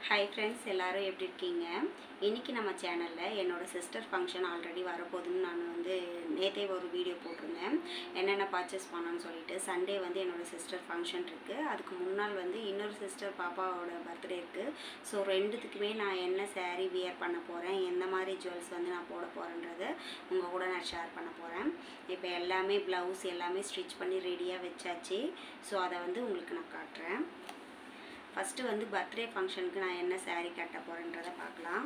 hi friends எல்லாரும் எப்படி இருக்கீங்க இன்றைக்கி நம்ம சேனலில் என்னோடய சிஸ்டர் ஃபங்க்ஷன் ஆல்ரெடி வரப்போகுதுன்னு நான் வந்து நேற்றே ஒரு வீடியோ போட்டிருந்தேன் என்னென்ன பர்ச்சேஸ் பண்ணோன்னு சொல்லிட்டு சண்டே வந்து என்னோடய சிஸ்டர் ஃபங்க்ஷன் இருக்குது அதுக்கு முன்னால் வந்து இன்னொரு சிஸ்டர் பாப்பாவோட பர்த்டே இருக்குது ஸோ ரெண்டுத்துக்குமே நான் என்ன saree வியர் பண்ண போகிறேன் எந்த மாதிரி ஜுவல்ஸ் வந்து நான் போட போகிறேன்றதை உங்கள் கூட நான் ஷேர் பண்ண போகிறேன் இப்போ எல்லாமே ப்ளவுஸ் எல்லாமே ஸ்டிச் பண்ணி ரெடியாக வச்சாச்சு ஸோ அதை வந்து உங்களுக்கு நான் காட்டுறேன் ஃபஸ்ட்டு வந்து பர்த்டே ஃபங்க்ஷனுக்கு நான் என்ன saree கட்ட போகிறேன்றதை பார்க்கலாம்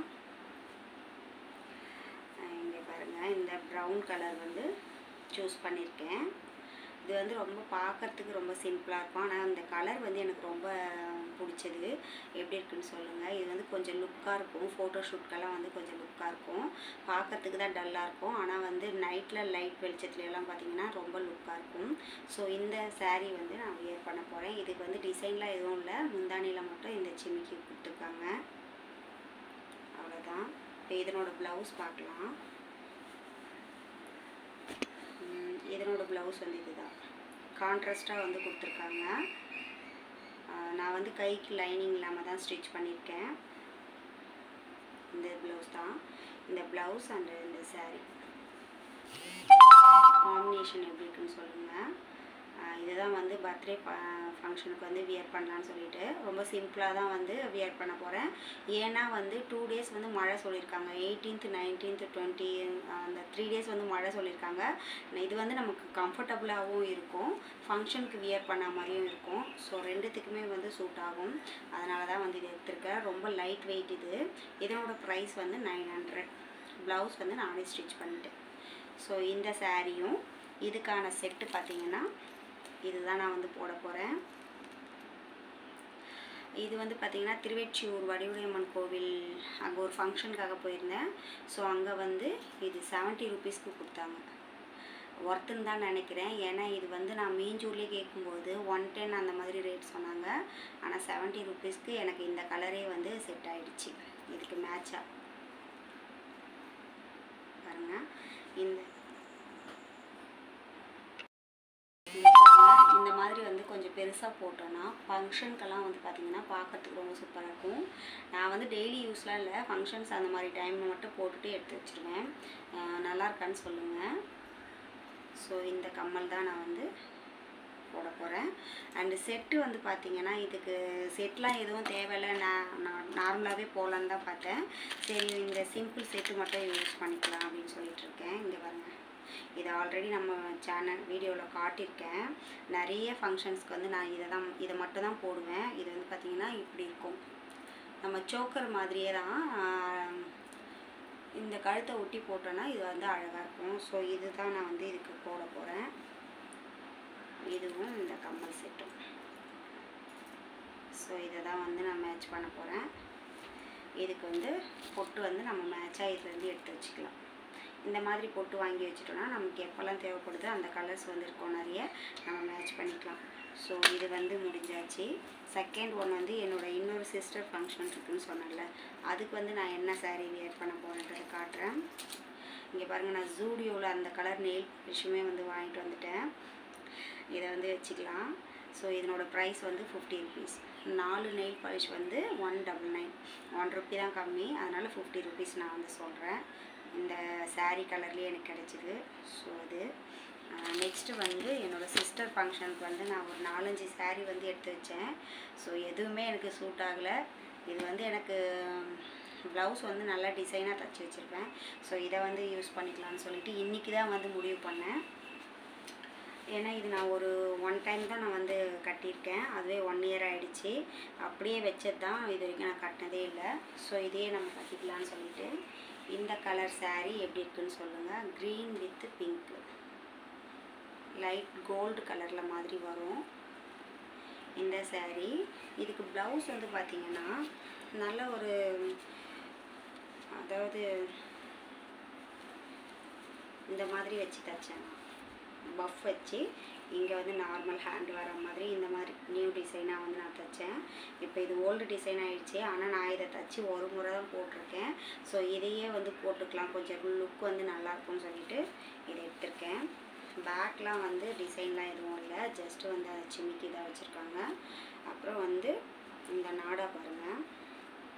இங்கே பாருங்கள் இந்த ப்ரௌன் கலர் வந்து சூஸ் பண்ணியிருக்கேன் இது வந்து ரொம்ப பார்க்கறதுக்கு ரொம்ப சிம்பிளாக இருக்கும் ஆனால் இந்த கலர் வந்து எனக்கு ரொம்ப பிடிச்சது எப்படி இருக்குன்னு சொல்லுங்கள் இது வந்து கொஞ்சம் லுக்காக இருக்கும் ஃபோட்டோ ஷூட்க்கெல்லாம் வந்து கொஞ்சம் லுக்காக இருக்கும் பார்க்கறதுக்கு தான் டல்லாக இருக்கும் ஆனால் வந்து நைட்டில் லைட் வெளிச்சத்துல எல்லாம் பார்த்தீங்கன்னா ரொம்ப லுக்காக இருக்கும் ஸோ இந்த saree வந்து நான் வியர் பண்ண போகிறேன் இதுக்கு வந்து டிசைன்லாம் எதுவும் இல்லை முந்தானியில் மட்டும் இந்த சிமிக்கி கொடுத்துருக்காங்க அவ்வளோதான் இப்போ இதனோட ப்ளவுஸ் பார்க்கலாம் ம், இதனோட ப்ளவுஸ் வந்து இதுதான் கான்ட்ராஸ்ட்டாக வந்து கொடுத்துருக்காங்க ஆஹ் நான் வந்து கைக்கு லைனிங் இல்லாமல் தான் ஸ்டிச் பண்ணியிருக்கேன் இந்த ப்ளவுஸ் தான் இந்த ப்ளவுஸ் அண்ட் இந்த saree காம்பினேஷன் எப்படி இருக்குன்னு சொல்லுங்கள் இதுதான் வந்து பர்த்டே ஃபங்க்ஷனுக்கு வந்து வியர் பண்ணலான்னு சொல்லிட்டு ரொம்ப சிம்பிளாக தான் வந்து வியர் பண்ண போகிறேன் ஏன்னா வந்து டூ டேஸ் வந்து மழை சொல்லியிருக்காங்க எயிட்டீன்த் நைன்டீன்த் டுவெண்ட்டி அந்த த்ரீ டேஸ் வந்து மழை சொல்லியிருக்காங்க இது வந்து நமக்கு கம்ஃபர்டபுளாகவும் இருக்கும் ஃபங்க்ஷனுக்கு வியர் பண்ண மாதிரியும் இருக்கும் ஸோ ரெண்டுத்துக்குமே வந்து சூட் ஆகும் அதனால தான் வந்து இது எடுத்திருக்கேன் ரொம்ப லைட் வெயிட் இது இதனோட ப்ரைஸ் வந்து நைன் ஹண்ட்ரட் ப்ளவுஸ் வந்து நானே ஸ்டிச் பண்ணிட்டேன் ஸோ இந்த சாரியும் இதுக்கான செட்டு பார்த்தீங்கன்னா இதுதான் நான் வந்து போட போகிறேன் இது வந்து பார்த்திங்கன்னா திருவெற்றியூர் வடிவுடையம்மன் கோவில் அங்கே ஒரு ஃபங்க்ஷனுக்காக போயிருந்தேன் ஸோ அங்கே வந்து இது செவன்ட்டி ருபீஸ்க்கு கொடுத்தாங்க ஒர்த்துன்னு தான் நினைக்கிறேன் ஏன்னா இது வந்து நான் மீஞ்சூர்லேயே கேட்கும்போது ஒன் டென் அந்த மாதிரி ரேட் சொன்னாங்க ஆனால் செவன்ட்டி ருபீஸ்க்கு எனக்கு இந்த கலரே வந்து செட் ஆயிடுச்சு இதுக்கு மேட்சாக பாருங்க இந்த இந்த பாருங்க, இந்த மாதிரி வந்து கொஞ்சம் பெருசாக போட்டோன்னா ஃபங்க்ஷனுக்கெல்லாம் வந்து பார்த்திங்கன்னா பார்க்கறதுக்கு ரொம்ப சூப்பராக இருக்கும் நான் வந்து டெய்லி யூஸ்லாம் இல்லை ஃபங்க்ஷன்ஸ் அந்த மாதிரி டைமில் மட்டும் போட்டுட்டு எடுத்து வச்சுருவேன் அஹ் நல்லா இருக்கான்னு சொல்லுங்கள் ஸோ இந்த கம்மல் தான் நான் வந்து போட போகிறேன் அண்டு செட்டு வந்து பார்த்தீங்கன்னா இதுக்கு செட்லாம் எதுவும் தேவையில்லை நான் நான் நார்மலாகவே போகலான்னு தான் பார்த்தேன் சரி இந்த சிம்பிள் செட்டு மட்டும் யூஸ் பண்ணிக்கலாம் அப்படின்னு சொல்லிட்டு இருக்கேன் இங்கே பாருங்க இது ஆல்ரெடி நம்ம சேனல் வீடியோவில் காட்டியிருக்கேன் நிறைய ஃபங்க்ஷன்ஸ்க்கு வந்து நான் இதை தான் இதை மட்டும் தான் போடுவேன் இது வந்து பார்த்திங்கன்னா இப்படி இருக்கும் நம்ம சோக்கர் மாதிரியே தான் ஆஹ், இந்த கழுத்தை ஒட்டி போட்டோன்னா இது வந்து அழகாக இருக்கும் ஸோ இதுதான் நான் வந்து இதுக்கு போட போகிறேன் இதுவும் இந்த கம்மல் செட்டும் ஸோ இதை தான் வந்து நான் மேட்ச் பண்ண போகிறேன் இதுக்கு வந்து பொட்டு வந்து நம்ம மேட்சாக இதுலேருந்து எடுத்து வச்சுக்கலாம் இந்த மாதிரி பொட்டு வாங்கி வச்சுட்டோம்னா நமக்கு எப்போல்லாம் தேவைப்படுதோ அந்த கலர்ஸ் வந்து இருக்கும் நிறைய நம்ம மேட்ச் பண்ணிக்கலாம் ஸோ இது வந்து முடிஞ்சாச்சு செகண்ட் ஒன் வந்து என்னோட இன்னொரு சிஸ்டர் ஃபங்க்ஷன் இருக்குன்னு சொன்னேன்ல அதுக்கு வந்து நான் என்ன saree வியர் பண்ண போகிறேன்றதை காட்டுறேன் இங்கே பாருங்கள் நான் ஜூடியோவில் அந்த கலர் நெயில் விஷயமே வந்து வாங்கிட்டு வந்துட்டேன் இதை வந்து வச்சுக்கலாம் ஸோ இதனோட ப்ரைஸ் வந்து ஃபிஃப்டி ருபீஸ் நாலு நெயில் பாலிஷ் வந்து one double nine one rupee தான் கம்மி அதனால் ஃபிஃப்டி ருபீஸ் நான் வந்து சொல்கிறேன் இந்த saree கலர்லேயே எனக்கு கிடச்சிது ஸோ அது நெக்ஸ்ட்டு வந்து என்னோடய சிஸ்டர் ஃபங்க்ஷனுக்கு வந்து நான் ஒரு நாலஞ்சு saree வந்து எடுத்து வச்சேன் ஸோ எதுவுமே எனக்கு சூட் ஆகலை இது வந்து எனக்கு ப்ளவுஸ் வந்து நல்லா டிசைனாக தச்சு வச்சுருப்பேன் ஸோ இதை வந்து யூஸ் பண்ணிக்கலாம்னு சொல்லிட்டு இன்றைக்கி தான் வந்து முடிவு பண்ணேன் ஏன்னா இது நான் ஒரு ஒன் டைம் தான் நான் வந்து கட்டியிருக்கேன் அதுவே ஒன் இயர் ஆயிடுச்சு அப்படியே வச்சது தான் இது வரைக்கும் நான் கட்டினதே இல்லை ஸோ இதையே நம்ம கட்டிக்கலாம்னு சொல்லிட்டு இந்த கலர் saree எப்படி இருக்குன்னு சொல்லுங்கள் green with pink light gold கலரில் மாதிரி வரும் இந்த saree இதுக்கு ப்ளவுஸ் வந்து பார்த்தீங்கன்னா நல்ல ஒரு அதாவது இந்த மாதிரி வச்சு தைச்சேன் பஃப் வச்சு இங்கே வந்து நார்மல் ஹேண்ட் வர மாதிரி இந்த மாதிரி நியூ டிசைனாக வந்து நான் தைச்சேன் இப்போ இது ஓல்டு டிசைன் ஆயிடுச்சு ஆனால் நான் இதை தைச்சி ஒரு முறை தான் போட்டிருக்கேன் ஸோ இதையே வந்து போட்டுக்கலாம் கொஞ்சம் லுக் வந்து நல்லாயிருக்கும்னு சொல்லிட்டு இதை எடுத்திருக்கேன் பேக்லாம் வந்து டிசைன்லாம் எதுவும் இல்லை ஜஸ்ட்டு வந்து அதை சிமிக்கி தான் வச்சுருக்காங்க அப்புறம் வந்து இந்த நாடா பாருங்கள்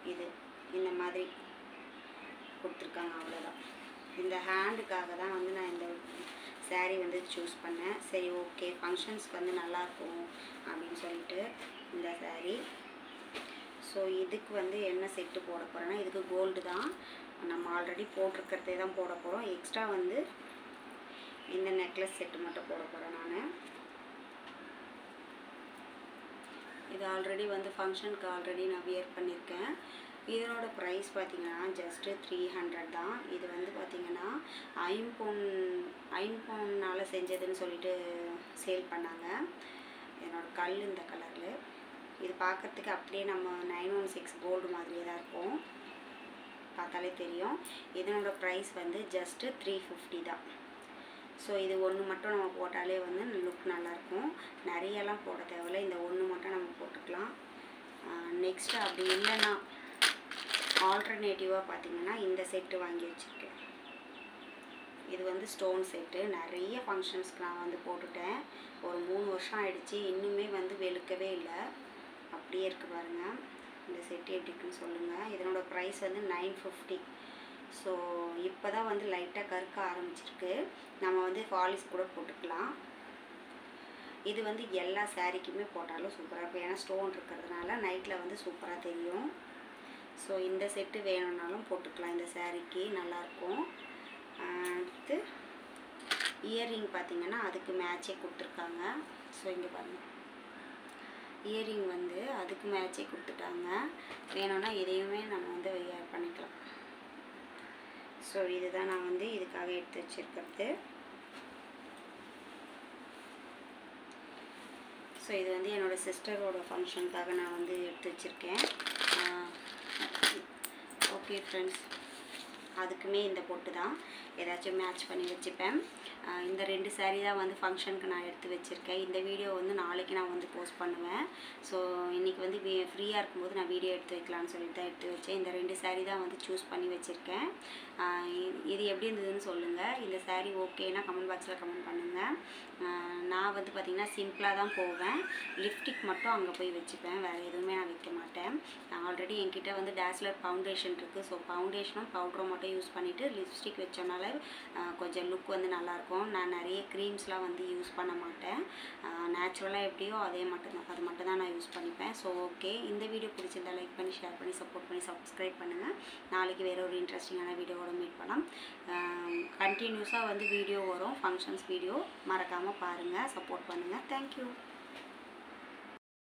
இது இந்த மாதிரி கொடுத்துருக்காங்க அவ்வளோதான் இந்த ஹேண்டுக்காக தான் வந்து நான் இந்த saree வந்து சூஸ் பண்ணேன் சரி ஓகே ஃபங்க்ஷன்ஸ்க்கு வந்து நல்லாயிருக்கும் அப்படின்னு சொல்லிட்டு இந்த saree ஸோ இதுக்கு வந்து என்ன செட்டு போட போகிறேன்னா இதுக்கு கோல்டு தான் நம்ம ஆல்ரெடி போட்டிருக்கிறதே தான் போட போகிறோம் எக்ஸ்ட்ரா வந்து இந்த நெக்லஸ் செட்டு மட்டும் போட போகிறேன் நான் இது ஆல்ரெடி வந்து ஃபங்க்ஷனுக்கு ஆல்ரெடி நான் வியர் பண்ணியிருக்கேன் இதனோட ப்ரைஸ் பார்த்தீங்கன்னா ஜஸ்ட்டு த்ரீ ஹண்ட்ரட் தான் இது வந்து பார்த்தீங்கன்னா ஐம்பொன் ஐம்பொன்னால் செஞ்சதுன்னு சொல்லிட்டு சேல் பண்ணாங்க என்னோட கல் இந்த கலரில் இது பார்க்கறதுக்கு அப்படியே நம்ம நைன் ஒன் சிக்ஸ் கோல்டு மாதிரியே தான் இருக்கும் பார்த்தாலே தெரியும் இதனோட ப்ரைஸ் வந்து ஜஸ்ட்டு த்ரீ ஃபிஃப்டி தான் ஸோ இது ஒன்று மட்டும் நம்ம போட்டாலே வந்து லுக் நல்லாயிருக்கும் நிறையெல்லாம் போட தேவையில்ல இந்த ஒன்று மட்டும் நம்ம போட்டுக்கலாம் நெக்ஸ்ட்டு அப்படி இல்லைன்னா ஆல்டர்னேட்டிவாக பார்த்தீங்கன்னா இந்த செட்டு வாங்கி வச்சுருக்கேன் இது வந்து ஸ்டோன் செட்டு நிறைய ஃபங்க்ஷன்ஸ்க்கு நான் வந்து போட்டுட்டேன் ஒரு மூணு வருஷம் ஆயிடுச்சு இன்னுமே வந்து வெளுக்கவே இல்லை அப்படியே இருக்குது பாருங்கள் இந்த செட்டு எப்படி இருக்குன்னு சொல்லுங்கள் இதனோட ப்ரைஸ் வந்து நைன் ஃபிஃப்டி ஸோ இப்போ தான் வந்து லைட்டாக கருக்க ஆரம்பிச்சிருக்கு நம்ம வந்து பாலிஷ் கூட போட்டுக்கலாம் இது வந்து எல்லா சாரீக்குமே போட்டாலும் சூப்பராக இருக்கும் ஏன்னா ஸ்டோன் இருக்கிறதுனால நைட்டில் வந்து சூப்பராக தெரியும் ஸோ இந்த செட்டு வேணும்னாலும் போட்டுக்கலாம் இந்த சாரீக்கு நல்லாயிருக்கும் அடுத்து இயர்ரிங் பார்த்தீங்கன்னா அதுக்கு மேட்சே கொடுத்துருக்காங்க ஸோ இங்கே பாருங்கள் இயரிங் வந்து அதுக்கு மேட்சே கொடுத்துட்டாங்க வேணும்னா இதையுமே நம்ம வந்து வியர் பண்ணிக்கலாம் ஸோ இதுதான் நான் வந்து இதுக்காக எடுத்து வச்சுருக்கிறது ஸோ இது வந்து என்னோடய சிஸ்டரோட ஃபங்க்ஷனுக்காக நான் வந்து எடுத்து வச்சுருக்கேன் ஓகே ஃப்ரெண்ட்ஸ் அதுக்குமே இந்த பொட்டு தான் ஏதாச்சும் மேட்ச் பண்ணி வச்சுப்பேன் ஆஹ் இந்த ரெண்டு saree தான் வந்து ஃபங்க்ஷனுக்கு நான் எடுத்து வச்சுருக்கேன் இந்த வீடியோ வந்து நாளைக்கு நான் வந்து போஸ்ட் பண்ணுவேன் ஸோ இன்றைக்கி வந்து ஃப்ரீயாக இருக்கும்போது நான் வீடியோ எடுத்து வைக்கலாம்னு சொல்லிட்டு தான் எடுத்து வச்சேன் இந்த ரெண்டு saree தான் வந்து சூஸ் பண்ணி வச்சுருக்கேன் ஆஹ் இது- இது எப்படி இருந்ததுன்னு சொல்லுங்கள் இந்த saree ஓகேனா கமெண்ட் பாக்ஸில் கமெண்ட் பண்ணுங்கள் ஆஹ் நான் வந்து பார்த்திங்கன்னா சிம்பிளாக தான் போவேன் லிப்ஸ்டிக் மட்டும் அங்கே போய் வச்சுப்பேன் வேறு எதுவுமே நான் வைக்க மாட்டேன் நான் ஆல்ரெடி என்கிட்ட வந்து டேஸ்லர் ஃபவுண்டேஷன் இருக்குது ஸோ ஃபவுண்டேஷனும் பவுடரும் மட்டும் யூஸ் பண்ணிவிட்டு லிப்ஸ்டிக் வச்சோனால ஆஹ் கொஞ்சம் லுக் வந்து நல்லாயிருக்கும் நான் நிறைய க்ரீம்ஸ்லாம் வந்து யூஸ் பண்ண மாட்டேன் நேச்சுரலாக எப்படியோ அதே மட்டும் தான் அது மட்டும் தான் நான் யூஸ் பண்ணிப்பேன் ஸோ ஓகே இந்த வீடியோ பிடிச்சிருந்தா லைக் பண்ணி ஷேர் பண்ணி சப்போர்ட் பண்ணி சப்ஸ்கிரைப் பண்ணுங்கள் நாளைக்கு வேறு ஒரு இன்ட்ரெஸ்டிங்கான வீடியோவோட மீட் பண்ணலாம் கண்டினியூஸாக வந்து வீடியோ வரும் ஃபங்க்ஷன்ஸ் வீடியோ மறக்காமல் பாருங்கள் சப்போர்ட் பண்ணுங்கள் தேங்க்யூ